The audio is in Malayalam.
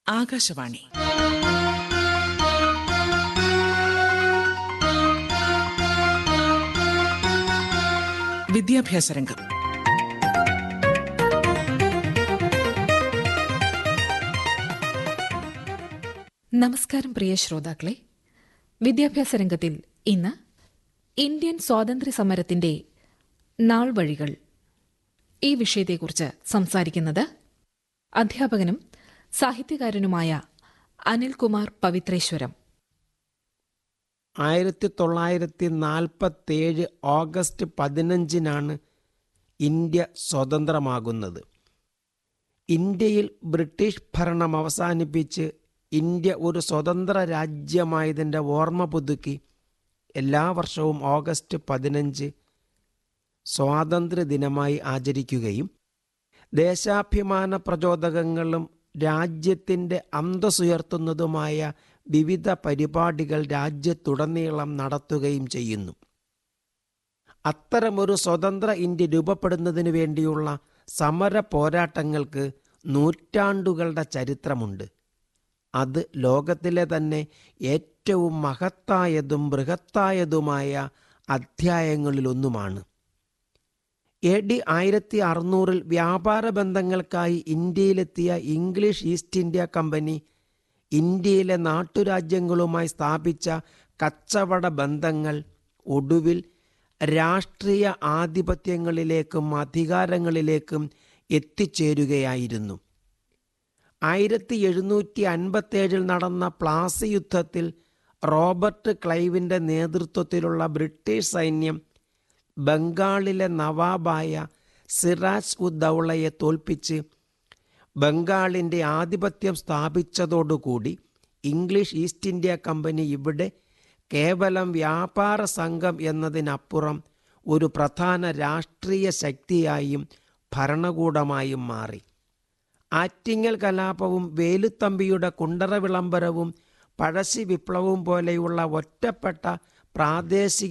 ആകാശവാണി വിദ്യാഭ്യാസ രംഗം നമസ്കാരം പ്രിയ ശ്രോതാക്കളെ വിദ്യാഭ്യാസ രംഗത്തിൽ ഇന്ന് ഇന്ത്യൻ സ്വാതന്ത്ര്യ സമരത്തിന്റെ നാൾ വഴികൾ ഈ വിഷയത്തെക്കുറിച്ച് സംസാരിക്കുന്നത് അധ്യാപകനും സാഹിത്യകാരനുമായ അനിൽകുമാർ പവിത്രേശ്വരം ആയിരത്തി തൊള്ളായിരത്തി നാൽപ്പത്തേഴ് ഓഗസ്റ്റ് പതിനഞ്ചിനാണ് ഇന്ത്യ സ്വതന്ത്രമാകുന്നത് ഇന്ത്യയിൽ ബ്രിട്ടീഷ് ഭരണം അവസാനിപ്പിച്ച് ഇന്ത്യ ഒരു സ്വതന്ത്ര രാജ്യമായതിൻ്റെ ഓർമ്മ പുതുക്കി എല്ലാ വർഷവും ഓഗസ്റ്റ് പതിനഞ്ച് സ്വാതന്ത്ര്യ ദിനമായി ആചരിക്കുകയും ദേശാഭിമാന പ്രചോദകങ്ങളും രാജ്യത്തിൻ്റെ അന്തസ്സുയർത്തുന്നതുമായ വിവിധ പരിപാടികൾ രാജ്യത്തുടനീളം നടത്തുകയും ചെയ്യുന്നു അത്തരമൊരു സ്വതന്ത്ര ഇന്ത്യ രൂപപ്പെടുന്നതിനു വേണ്ടിയുള്ള സമര പോരാട്ടങ്ങൾക്ക് നൂറ്റാണ്ടുകളുടെ ചരിത്രമുണ്ട് അത് ലോകത്തിലെ തന്നെ ഏറ്റവും മഹത്തായതും ബൃഹത്തായതുമായ അധ്യായങ്ങളിലൊന്നുമാണ് എ ഡി ആയിരത്തി അറുന്നൂറിൽ വ്യാപാര ബന്ധങ്ങൾക്കായി ഇന്ത്യയിലെത്തിയ ഇംഗ്ലീഷ് ഈസ്റ്റ് ഇന്ത്യ കമ്പനി ഇന്ത്യയിലെ നാട്ടുരാജ്യങ്ങളുമായി സ്ഥാപിച്ച കച്ചവട ബന്ധങ്ങൾ ഒടുവിൽ രാഷ്ട്രീയ ആധിപത്യങ്ങളിലേക്കും അധികാരങ്ങളിലേക്കും എത്തിച്ചേരുകയായിരുന്നു ആയിരത്തി എഴുന്നൂറ്റി അൻപത്തേഴിൽ നടന്ന പ്ലാസി യുദ്ധത്തിൽ റോബർട്ട് ക്ലൈവിൻ്റെ നേതൃത്വത്തിലുള്ള ബ്രിട്ടീഷ് സൈന്യം ബംഗാളിലെ നവാബായ സിറാജ് ഉദ്ദൗളയെ തോൽപ്പിച്ച് ബംഗാളിൻ്റെ ആധിപത്യം സ്ഥാപിച്ചതോടുകൂടി ഇംഗ്ലീഷ് ഈസ്റ്റ് ഇന്ത്യ കമ്പനി ഇവിടെ കേവലം വ്യാപാര സംഘം എന്നതിനപ്പുറം ഒരു പ്രധാന രാഷ്ട്രീയ ശക്തിയായും ഭരണകൂടമായും മാറി ആറ്റിങ്ങൽ കലാപവും വേലുത്തമ്പിയുടെ കുണ്ടറ വിളംബരവും പഴശ്ശി വിപ്ലവവും പോലെയുള്ള ഒറ്റപ്പെട്ട പ്രാദേശിക